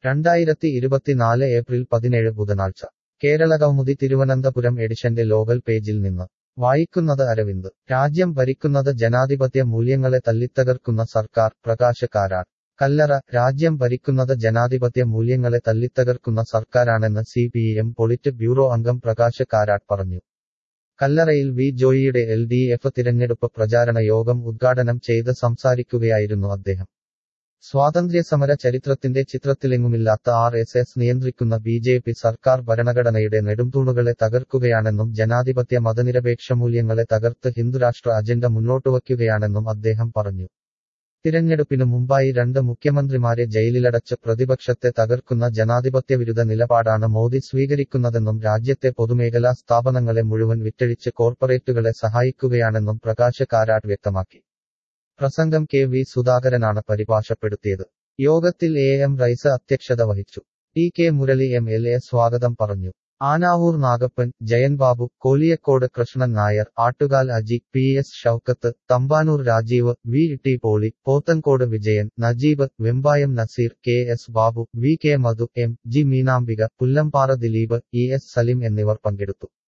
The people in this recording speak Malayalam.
രണ്ടായിരത്തി ഇരുപത്തിനാല് ഏപ്രിൽ പതിനേഴ് ബുധനാഴ്ച കേരളകൗമുദി തിരുവനന്തപുരം എഡിഷന്റെ ലോകൽ പേജിൽ നിന്ന് വായിക്കുന്നത് അരവിന്ദ് രാജ്യം ഭരിക്കുന്നത് ജനാധിപത്യ മൂല്യങ്ങളെ തല്ലിത്തകർക്കുന്ന സർക്കാർ പ്രകാശ് കാരാട്ട് കല്ലറ രാജ്യം ഭരിക്കുന്നത് ജനാധിപത്യ മൂല്യങ്ങളെ തല്ലിത്തകർക്കുന്ന സർക്കാരാണെന്ന് C P M politburo അംഗം പ്രകാശ് കാരാട്ട് പറഞ്ഞു കല്ലറയിൽ വി ജോയിയുടെ എൽ ഡി എഫ് തിരഞ്ഞെടുപ്പ് പ്രചാരണ യോഗം ഉദ്ഘാടനം ചെയ്ത് സംസാരിക്കുകയായിരുന്നു അദ്ദേഹം സ്വാതന്ത്ര്യസമര ചരിത്രത്തിന്റെ ചിത്രത്തിലെങ്ങുമില്ലാത്ത ആർ എസ് എസ് നിയന്ത്രിക്കുന്ന ബി ജെ പി സർക്കാർ ഭരണഘടനയുടെ നെടുംതൂണുകളെ തകർക്കുകയാണെന്നും ജനാധിപത്യ മതനിരപേക്ഷ മൂല്യങ്ങളെ തകർത്ത് ഹിന്ദുരാഷ്ട്ര അജണ്ട മുന്നോട്ടുവയ്ക്കുകയാണെന്നും അദ്ദേഹം പറഞ്ഞു തിരഞ്ഞെടുപ്പിനു മുമ്പായി രണ്ട് മുഖ്യമന്ത്രിമാരെ ജയിലിലടച്ച് പ്രതിപക്ഷത്തെ തകർക്കുന്ന ജനാധിപത്യവിരുദ്ധ നിലപാടാണ് മോദി സ്വീകരിക്കുന്നതെന്നും രാജ്യത്തെ പൊതുമേഖലാ സ്ഥാപനങ്ങളെ മുഴുവൻ വിറ്റഴിച്ച് കോർപ്പറേറ്റുകളെ സഹായിക്കുകയാണെന്നും പ്രകാശ് കാരാട്ട് വ്യക്തമാക്കി പ്രസംഗം കെ വി സുധാകരനാണ് പരിഭാഷപ്പെടുത്തിയത് യോഗത്തിൽ എ എം റൈസ് അധ്യക്ഷത വഹിച്ചു T K Murali M L A സ്വാഗതം പറഞ്ഞു Anavoor Nagappan Jayanbabu Koliyakode Krishnan Nair Attukal Aji P S Shoukath Thampanoor Rajeev V T Poly Pothencode Vijayan Najeeb Vembayam Naseer K S Babu V K Madhu M G Meenambika Pullampara Dileep E S Salim എന്നിവർ പങ്കെടുത്തു